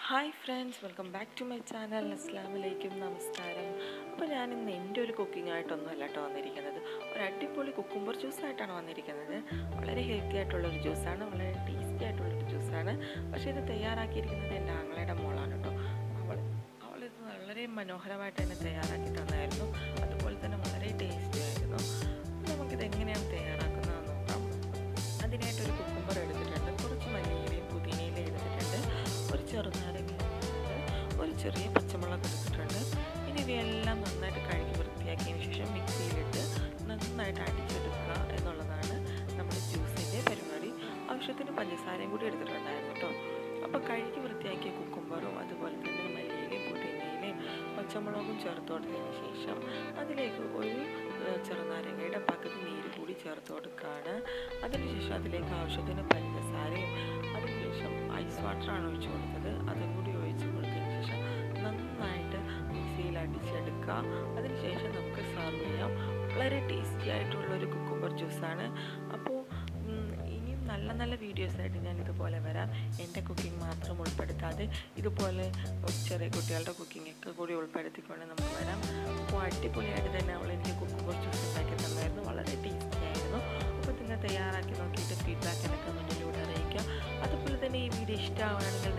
hi friends welcome back to my channel അസ്സാം വലൈക്കും നമസ്കാരം അപ്പോൾ ഞാൻ ഇന്ന് എൻ്റെ ഒരു കുക്കിംഗ് ആയിട്ടൊന്നുമല്ല കേട്ടോ വന്നിരിക്കുന്നത് ഒരു അടിപൊളി കുക്കുംബർ ജ്യൂസായിട്ടാണ് വന്നിരിക്കുന്നത് വളരെ ഹെൽത്തി ആയിട്ടുള്ളൊരു ജ്യൂസാണ് വളരെ ടേസ്റ്റി ആയിട്ടുള്ളൊരു ജ്യൂസാണ് പക്ഷേ ഇത് തയ്യാറാക്കിയിരിക്കുന്നത് എൻ്റെ ആങ്ങളയുടെ മോളാണ് കേട്ടോ അവൾ അവളിത് വളരെ മനോഹരമായിട്ട് തന്നെ തയ്യാറാക്കി തന്നായിരുന്നു അതുപോലെ തന്നെ വളരെ ടേസ്റ്റി ആയിരുന്നു അപ്പോൾ നമുക്കിത് എങ്ങനെയാണ് തയ്യാറാക്കുന്നതെന്ന് നോക്കാം അതിനായിട്ടൊരു കുക്കുംബർ എടുത്തിട്ടുണ്ട് കുറച്ച് മല്ലിയിലയും പുതിനയിലയും എടുത്തിട്ടുണ്ട് ഒരു ചെറുനാരങ്ങ എടുത്തിട്ടുണ്ട് ഒരു ചെറിയ പച്ചമുളക് എടുത്തിട്ടുണ്ട് ഇനി ഇവയെല്ലാം നന്നായിട്ട് കഴുകി വൃത്തിയാക്കിയതിന് ശേഷം മിക്സിയിലിട്ട് നന്നായിട്ട് അടിച്ചെടുക്കുക എന്നുള്ളതാണ് നമ്മുടെ ജ്യൂസിൻ്റെ പരിപാടി ആവശ്യത്തിന് പഞ്ചസാരയും കൂടി എടുത്തിട്ടുണ്ടായിരുന്നു കേട്ടോ അപ്പോൾ കഴുകി വൃത്തിയാക്കിയ കുക്കുംബറും അതുപോലെ തന്നെ മല്ലിയിലയും പുതിനയിലയും പച്ചമുളകും ചേർത്ത് കൊടുത്തതിന് ശേഷം അതിലേക്ക് ഒരു ഏഹ്, ചെറുനാരങ്ങയുടെ പകുതി നീര് കൂടി ചേർത്ത് കൊടുക്കുകയാണ് അതിനുശേഷം അതിലേക്ക് ആവശ്യത്തിന് പഞ്ചസാരയും അതിനുശേഷം ഐസ് വാട്ടറാണ് ഒഴിച്ചു കൊടുത്തത് അതും കൂടി ഒഴിച്ച് കൊടുത്തതിന് ശേഷം നന്നായിട്ട് മിക്സിയിൽ അടിച്ചെടുക്കുക അതിനുശേഷം നമുക്ക് സെർവ് ചെയ്യാം വളരെ ടേസ്റ്റി ആയിട്ടുള്ളൊരു കുക്കുംബർ ജ്യൂസാണ് അപ്പോൾ ഉം, ഇനിയും നല്ല നല്ല വീഡിയോസായിട്ട് ഞാൻ ഇതുപോലെ വരാം എൻ്റെ കുക്കിംഗ് മാത്രം ഉൾപ്പെടുത്താതെ ഇതുപോലെ ചെറിയ കുട്ടികളുടെ കുക്കിംഗ് ഒക്കെ കൂടി ഉൾപ്പെടുത്തിക്കൊണ്ട് നമുക്ക് വരാം അപ്പോൾ അടിപൊളിയായിട്ട് തന്നെ അവൾ എനിക്ക് കുക്കുംബർ ജ്യൂസ് ഉണ്ടാക്കി തന്നായിരുന്നു വളരെ ടേസ്റ്റി ആയിരുന്നു അപ്പോൾ നിങ്ങൾ തയ്യാറാക്കി നോക്കിയിട്ട് ഫീഡ്ബാക്ക് എൻ്റെ കമൻറ്റിലൂടെ അറിയിക്കുക അതുപോലെ തന്നെ ഈ വീഡിയോ ഇഷ്ടമാവുകയാണെങ്കിൽ